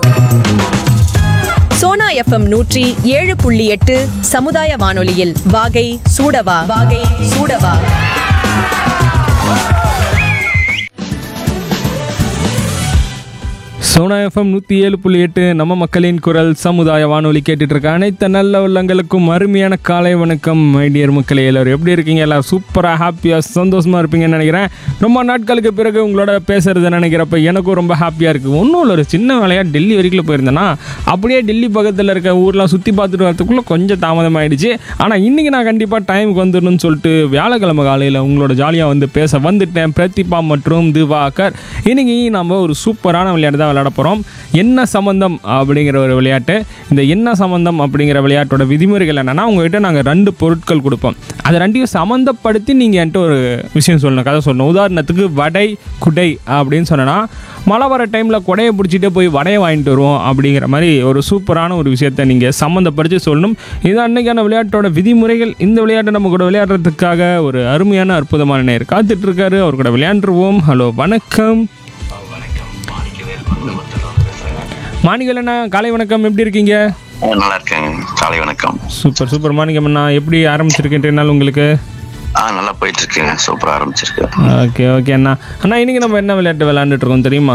Sona FM நூற்றி ஏழு புள்ளி எட்டு சமுதாய வானொலியில் வாகை சூடவா வாகை சூடவா சோனா எஃப்எம் நூற்றி ஏழு புள்ளி எட்டு நம்ம மக்களின் குரல் சமுதாய வானொலி கேட்டுட்டு இருக்க அனைத்து நல்ல உள்ளங்களுக்கும் அருமையான காலை வணக்கம் மைடியர் மக்களே எல்லாரும் எப்படி இருக்கீங்க எல்லாம் சூப்பராக ஹாப்பியாக சந்தோஷமாக இருப்பீங்கன்னு நினைக்கிறேன் ரொம்ப நாட்களுக்கு பிறகு உங்களோட பேசுறது நினைக்கிறப்ப எனக்கும் ரொம்ப ஹாப்பியாக இருக்குது ஒன்றும் இல்லை ஒரு சின்ன வேலையாக டெல்லி வரைக்கும் போயிருந்தேன்னா அப்படியே டெல்லி பக்கத்தில் இருக்க ஊர்லாம் சுற்றி பார்த்துட்டு வரதுக்குள்ளே கொஞ்சம் தாமதமாயிடுச்சு ஆனால் இன்றைக்கி நான் கண்டிப்பாக டைமுக்கு வந்துடணும்னு சொல்லிட்டு வியாழக்கிழமை காலையில் உங்களோட ஜாலியாக வந்து பேச வந்துட்டேன் பிரதிபா மற்றும் திவாகர் இன்னைக்கு நம்ம ஒரு சூப்பரான விளையாட்டு தான் விளையாட போகிறோம் என்ன சம்பந்தம் அப்படிங்கிற ஒரு விளையாட்டு இந்த என்ன சம்பந்தம் அப்படிங்கிற விளையாட்டோட விதிமுறைகள் என்னென்னா உங்ககிட்ட நாங்கள் ரெண்டு பொருட்கள் கொடுப்போம் அதை ரெண்டையும் சம்மந்தப்படுத்தி நீங்கள் என்கிட்ட ஒரு விஷயம் சொல்லணும் கதை சொல்லணும் உதாரணத்துக்கு வடை குடை அப்படின்னு சொன்னேன்னா மழை வர டைமில் குடையை பிடிச்சிட்டே போய் வடையை வாங்கிட்டு வருவோம் அப்படிங்கிற மாதிரி ஒரு சூப்பரான ஒரு விஷயத்தை நீங்கள் சம்மந்தப்படுத்தி சொல்லணும் இது அன்னைக்கான விளையாட்டோட விதிமுறைகள் இந்த விளையாட்டை நம்ம கூட விளையாடுறதுக்காக ஒரு அருமையான அற்புதமான நேர் காத்துட்டு இருக்காரு அவர் கூட விளையாண்டுருவோம் ஹலோ வணக்கம் மாணிகள் அண்ணா காலை வணக்கம் எப்படி இருக்கீங்க ஆ, நல்லா இருக்கேங்க காலை வணக்கம் சூப்பர் சூப்பர் மாணிக்கம் அண்ணா எப்படி ஆரம்பிச்சிருக்கேன் நாள் உங்களுக்கு ஆ நல்லா போயிட்டு இருக்குங்க சூப்பரா ஆரம்பிச்சிருக்கு ஓகே ஓகே அண்ணா அண்ணா இன்னைக்கு நம்ம என்ன விளையாட்டு விளையாண்டுட்டு இருக்கோம் தெரியுமா